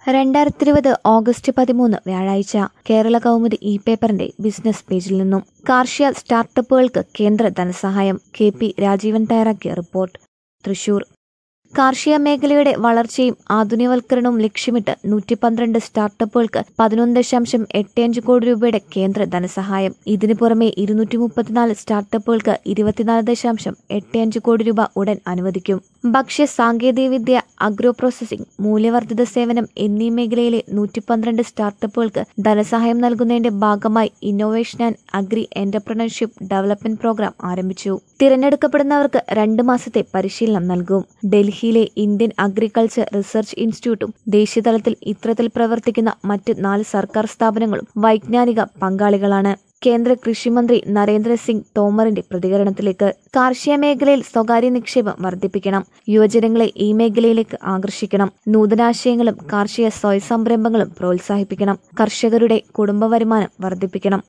രണ്ടായിരത്തി ഇരുപത് ഓഗസ്റ്റ് പതിമൂന്ന് വ്യാഴാഴ്ച കേരള കൗമുദി ഇ പേപ്പറിന്റെ ബിസിനസ് പേജിൽ നിന്നും കാർഷിക സ്റ്റാർട്ടപ്പുകൾക്ക് കേന്ദ്ര ധനസഹായം കെ പി രാജീവൻ തയ്യാറാക്കിയ റിപ്പോർട്ട് തൃശൂർ കാർഷിക മേഖലയുടെ വളർച്ചയും ആധുനികവൽക്കരണവും ലക്ഷ്യമിട്ട് നൂറ്റി പന്ത്രണ്ട് സ്റ്റാർട്ടപ്പുകൾക്ക് പതിനൊന്ന് ദശാംശം എട്ട് അഞ്ച് കോടി രൂപയുടെ കേന്ദ്ര ധനസഹായം ഇതിനു പുറമെ ഇരുന്നൂറ്റി മുപ്പത്തിനാല് സ്റ്റാർട്ടപ്പുകൾക്ക് ഇരുപത്തിനാല് ദശാംശം എട്ട് അഞ്ച് കോടി രൂപ ഉടൻ അനുവദിക്കും ഭക്ഷ്യ സാങ്കേതികവിദ്യ അഗ്രോ പ്രോസസിംഗ് മൂല്യവർദ്ധിത സേവനം എന്നീ മേഖലയിലെ നൂറ്റി പന്ത്രണ്ട് സ്റ്റാർട്ടപ്പുകൾക്ക് ധനസഹായം നൽകുന്നതിന്റെ ഭാഗമായി innovation and agri entrepreneurship development programme ആരംഭിച്ചു തിരഞ്ഞെടുക്കപ്പെടുന്നവർക്ക് രണ്ട് മാസത്തെ പരിശീലനം നൽകും ഡൽഹിയിലെ ഇന്ത്യൻ അഗ്രികൾച്ചർ റിസർച്ച് ഇൻസ്റ്റിറ്റ്യൂട്ടും ദേശീയതലത്തിൽ ഇത്തരത്തിൽ പ്രവർത്തിക്കുന്ന മറ്റ് നാല് സർക്കാർ സ്ഥാപനങ്ങളും വൈജ്ഞാനിക പങ്കാളികളാണ് കേന്ദ്ര കൃഷിമന്ത്രി നരേന്ദ്രസിംഗ് തോമറിന്റെ പ്രതികരണത്തിലേക്ക് കാർഷിക മേഖലയിൽ സ്വകാര്യ നിക്ഷേപം വർദ്ധിപ്പിക്കണം യുവജനങ്ങളെ ഈ മേഖലയിലേക്ക് ആകർഷിക്കണം നൂതനാശയങ്ങളും കാർഷിക സ്വയം സംരംഭങ്ങളും പ്രോത്സാഹിപ്പിക്കണം കർഷകരുടെ കുടുംബ വരുമാനം വർദ്ധിപ്പിക്കണം